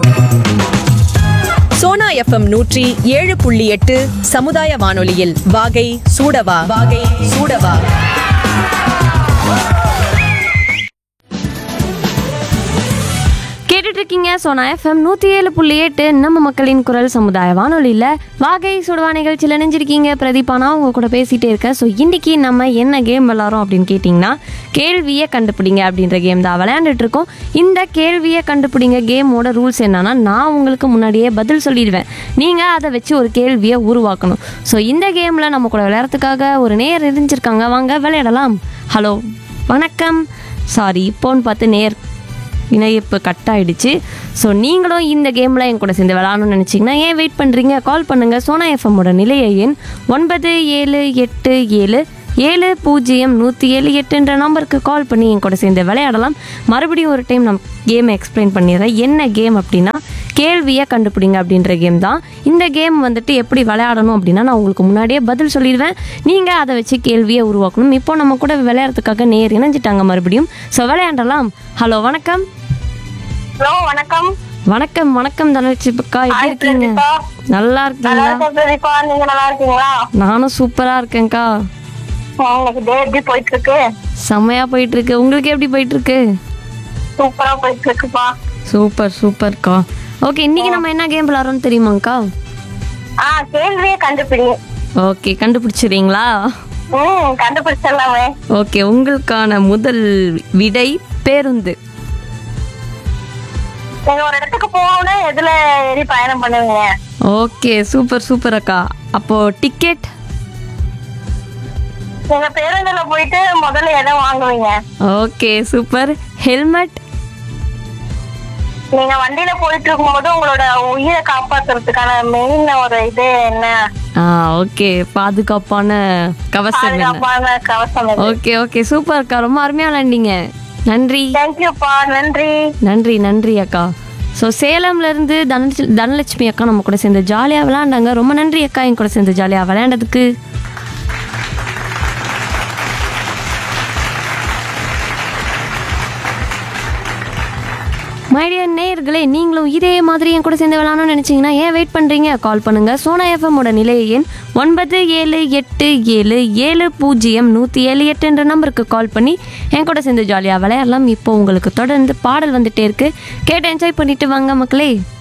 Sona FM நூற்றி ஏழு புள்ளி எட்டு சமுதாய வானொலியில் வாகை சூடவா வாகை சூடவா கேட்டுட்டு இருக்கீங்க சோனா எஃப்எம் நூற்றி ஏழு புள்ளி எட்டு நம்ம மக்களின் குரல் சமுதாய வானொலியில் வாகை சுடுவா நிகழ்ச்சியில் இணைஞ்சிருக்கீங்க பிரதீபானா உங்க கூட பேசிகிட்டே இருக்கேன் ஸோ இன்னைக்கு நம்ம என்ன கேம் விளாட்றோம் அப்படின்னு கேட்டிங்கன்னா கேள்வியை கண்டுபிடிங்க அப்படின்ற கேம் தான் விளையாண்டுட்டு இருக்கோம் இந்த கேள்வியை கண்டுபிடிங்க கேமோட ரூல்ஸ் என்னன்னா நான் உங்களுக்கு முன்னாடியே பதில் சொல்லிடுவேன் நீங்கள் அதை வச்சு ஒரு கேள்வியை உருவாக்கணும் ஸோ இந்த கேமில் நம்ம கூட விளையாடுறதுக்காக ஒரு நேர் இருந்துச்சிருக்காங்க வாங்க விளையாடலாம் ஹலோ வணக்கம் சாரி இப்போன்னு பார்த்து நேர் இணைப்பு கட் ஆயிடுச்சு ஸோ நீங்களும் இந்த கேமில் என் கூட சேர்ந்து விளாடணும்னு நினச்சிங்கன்னா ஏன் வெயிட் பண்ணுறீங்க கால் பண்ணுங்கள் சோனா எஃப்எம்மோட நிலைய எண் ஒன்பது ஏழு எட்டு ஏழு ஏழு பூஜ்ஜியம் நூற்றி ஏழு எட்டுன்ற நம்பருக்கு கால் பண்ணி என் கூட சேர்ந்து விளையாடலாம் மறுபடியும் ஒரு டைம் நான் கேமை எக்ஸ்பிளைன் பண்ணிடுறேன் என்ன கேம் அப்படின்னா கேள்வியை கண்டுபிடிங்க அப்படின்ற கேம் தான் இந்த கேம் வந்துட்டு எப்படி விளையாடணும் அப்படின்னா நான் உங்களுக்கு முன்னாடியே பதில் சொல்லிடுவேன் நீங்கள் அதை வச்சு கேள்வியை உருவாக்கணும் இப்போ நம்ம கூட விளையாடுறதுக்காக நேர் இணைஞ்சிட்டாங்க மறுபடியும் ஸோ விளையாண்டலாம் ஹலோ வணக்கம் ஹலோ வணக்கம் வணக்கம் வணக்கம் தனலட்சுமிக்கா எப்படி Hi, இருக்கீங்க பிரதீபா. நல்லா நல்லா இருக்கீங்களா இருக்கேன் பிரதீபா நீங்க நல்லா இருக்கீங்களா நானும் சூப்பரா இருக்கேன்க்கா உங்களுக்கு டே எப்படி போயிட்டு இருக்கு செம்மையா போயிட்டு இருக்கு உங்களுக்கு எப்படி போயிட்டு இருக்கு சூப்பரா போயிட்டு இருக்குப்பா சூப்பர் சூப்பர்க்கா ஓகே இன்னைக்கு நம்ம என்ன கேம் விளாட்றோம்னு தெரியுமாங்க்கா ஆ கேள்வியே கண்டுபிடி ஓகே கண்டுபிடிச்சிடுறீங்களா ம் கண்டுபிடிச்சிடலாமே ஓகே உங்களுக்கான முதல் விடை பேருந்து நீங்க ஒரு இடத்துக்கு போகணும்னா எதுல ஏறி பயணம் பண்ணுவீங்க ஓகே சூப்பர் சூப்பர் அக்கா அப்போ டிக்கெட் நீங்க பேருந்துல போயிட்டு முதல்ல எதை வாங்குவீங்க ஓகே சூப்பர் ஹெல்மெட் நீங்க வண்டியில போயிட்டு இருக்கும்போது உங்களோட உயிரை காப்பாத்துறதுக்கான மெயின் ஒரு இது என்ன ஆ ஓகே பாதுகாப்பான கவசம் என்ன பாதுகாப்பான கவசம் எது ஓகே ஓகே சூப்பர் அக்கா ரொம்ப அருமையா விளையாண்டீங்க நன்றி தேங்க்யூப்பா நன்றி நன்றி நன்றி அக்கா ஸோ சேலம்ல இருந்து தனலட்சுமி தனலட்சுமி அக்கா நம்ம கூட சேர்ந்து ஜாலியாக விளையாண்டாங்க ரொம்ப நன்றி அக்கா என் கூட சேர்ந்து ஜாலியாக விளையாண்டதுக்கு மைடியர் நேயர்களே நீங்களும் இதே மாதிரி என் கூட சேர்ந்து விளாடணும்னு நினச்சிங்கன்னா ஏன் வெயிட் பண்ணுறீங்க கால் பண்ணுங்கள் சோனா எஃப்எம்மோட நிலைய எண் ஒன்பது ஏழு எட்டு ஏழு ஏழு பூஜ்ஜியம் நூற்றி ஏழு எட்டு என்ற நம்பருக்கு கால் பண்ணி என் கூட சேர்ந்து ஜாலியாக விளையாடலாம் இப்போ உங்களுக்கு தொடர்ந்து பாடல் வந்துட்டே இருக்கு கேட்டு என்ஜாய் பண்ணிட்டு வாங்க மக்களே